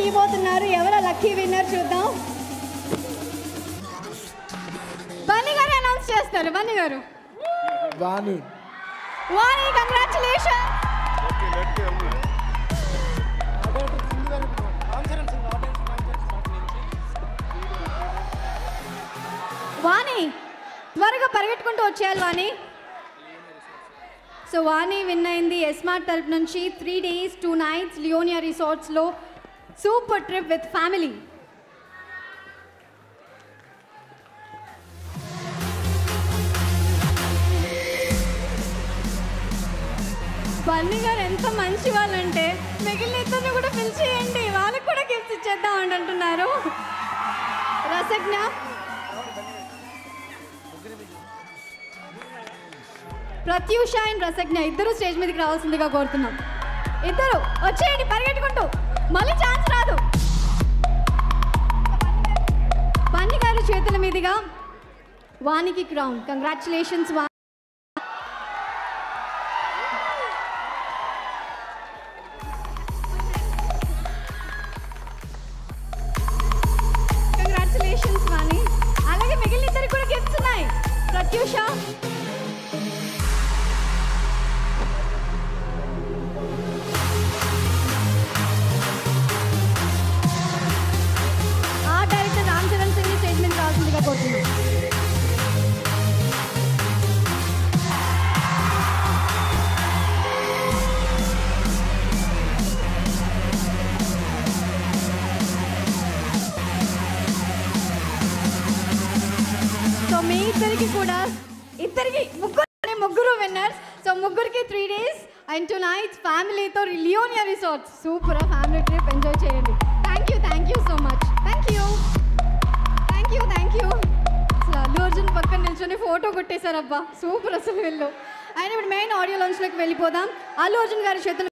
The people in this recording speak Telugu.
ఇవ్వబోతున్నారు ఎవరో లక్కీ విన్నర్ చూద్దాం బన్నీ గారు అనౌన్స్ చేస్తారు బన్నీ గారు వాణి వాణి కంగ్రాచులేషన్ వాణి త్వరగా పరిగెట్టుకుంటూ వచ్చేయాలి వాణి సో వాణి విన్ అయింది ఎస్మార్ట్ తరపు నుంచి three days two nights Leonia రిసార్ట్స్లో super trip with family Bunny garu ఎంత మంచి వాళ్ళంటే మిగిలిన ఇద్దరిని కూడా పిలిచేయండి వాళ్ళకి కూడా గిఫ్ట్స్ ఇచ్చేద్దాం అని అంటున్నారు రసజ్ఞ ప్రత్యూష అండ్ రసజ్ఞ ఇద్దరు స్టేజ్ మీదకి రావాల్సిందిగా కోరుతున్నాం ఇద్దరు వచ్చేయండి పరిగెట్టుకుంటూ మళ్ళీ ఛాన్స్ రాదు బన్నీ గారి చేతుల మీదుగా వానికి క్రౌన్ కంగ్రాచులేషన్స్ వా కంగ్రాచులేషన్స్ వాణి అలాగే మిగిలిన ఇద్దరికి కూడా గిఫ్ట్స్ ఉన్నాయి ప్రత్యూష ఆ డైరెక్టర్ రామ్ చరణ్ సింగ్ స్టేజ్ మీద రావాల్సిందిగా కోరుతున్నాం సో మీ ఇద్దరికి కూడా ఇద్దరికి ముగ్గురు ముగ్గురు విన్నర్స్ సో ముగ్గురికి three days and two nights ఫ్యామిలీతో Leonia resorts super family trip enjoy చేయండి thank you thank you so much thank you thank you thank you అసలు అల్లు అర్జున్ పక్కన నిల్చొని ఫోటో కొట్టేశారబ్బా సూపర్ అసలు వీళ్ళు అయినా ఇప్పుడు మెయిన్ ఆడియో లాంచ్లోకి వెళ్ళిపోదాం అల్లు అర్జున్ గారి చేతులు